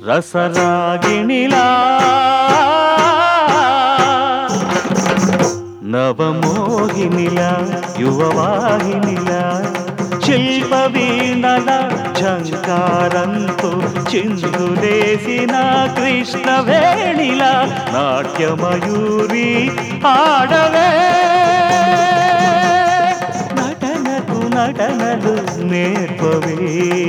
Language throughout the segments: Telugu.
రసరాగిణిలా నవమోహినిలా యువవాహినిలా శిల్ప వీణల ఝంకారంతో చిందులేసిన కృష్ణవేణిలా నాట్యమయూరి ఆడవే నటనకు నటనలు నేర్పవే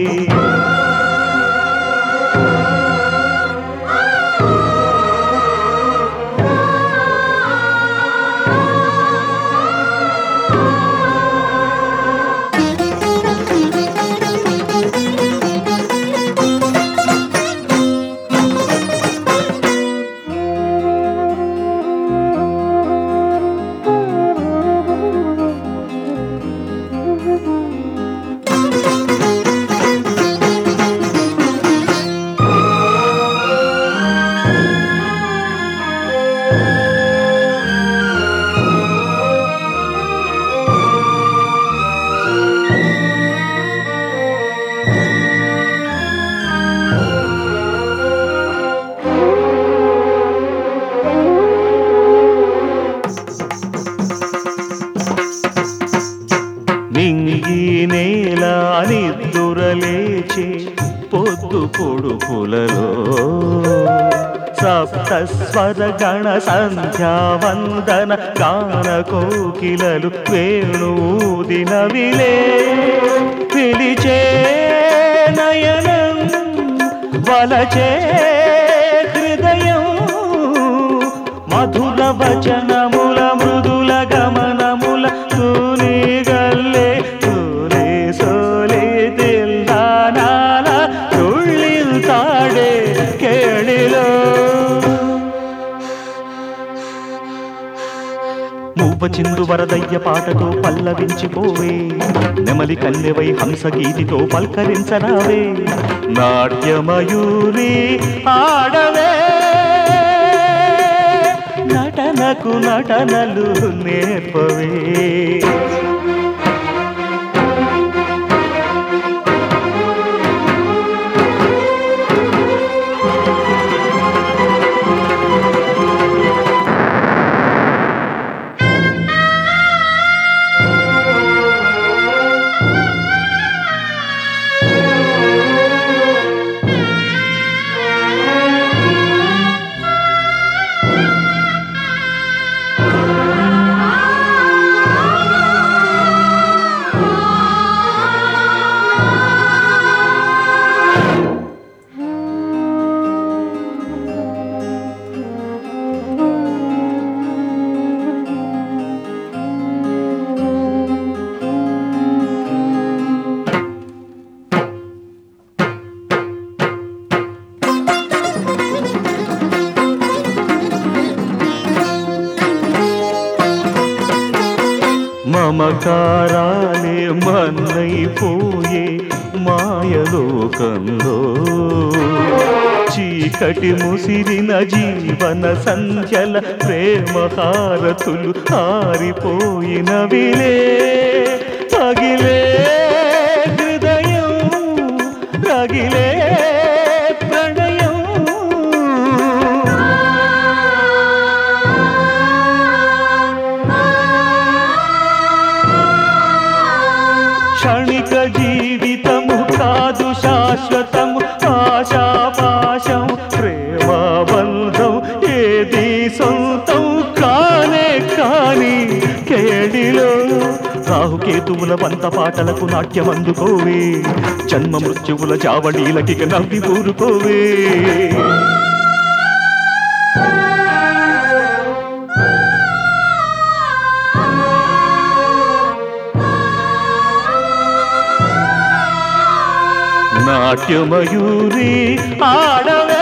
నింగి నేల నిద్దురలేచే పొద్దు పొడుపులలో సప్త స్వర గణ సంధ్యా వందన గాన కోకిలలు వేణూదినవిలే పిలిచే నయనం వలచే హృదయం మధుర వచనముల మృదుల గమనముల తూని గల్లే తూని సోలి తిల్లానాల తుళ్ళిల్తాడే కేళిలో మూవ చిందు వరదయ్య పాటతో పల్లవించిపోవే నెమలి కన్నెవై హంస గీతితో పల్కరించరావే నాట్యమయూరి ఆడవే నటనకు నటనలు నేర్పవే మమకారాలే మన్నైపోయే మాయలోకంలో చీకటి ముసిరిన జీవన సంధ్యల ప్రేమ హారతులు ఆరిపోయిన విలే పగిలే హృదయం రగిలే ప్రణయం క్షణిక జీవితము కాదు శాశ్వతము ఆశాపాశం ప్రేమబంధం ఏది సొంతం కానే కాని కేడిలో రాహుకేతువుల వంత పాటలకు నాట్యం అందుకోవే జన్మ మృత్యువుల జావళీలకి నవ్వి ఊరుకోవే నాట్యమయూరి ఆడవే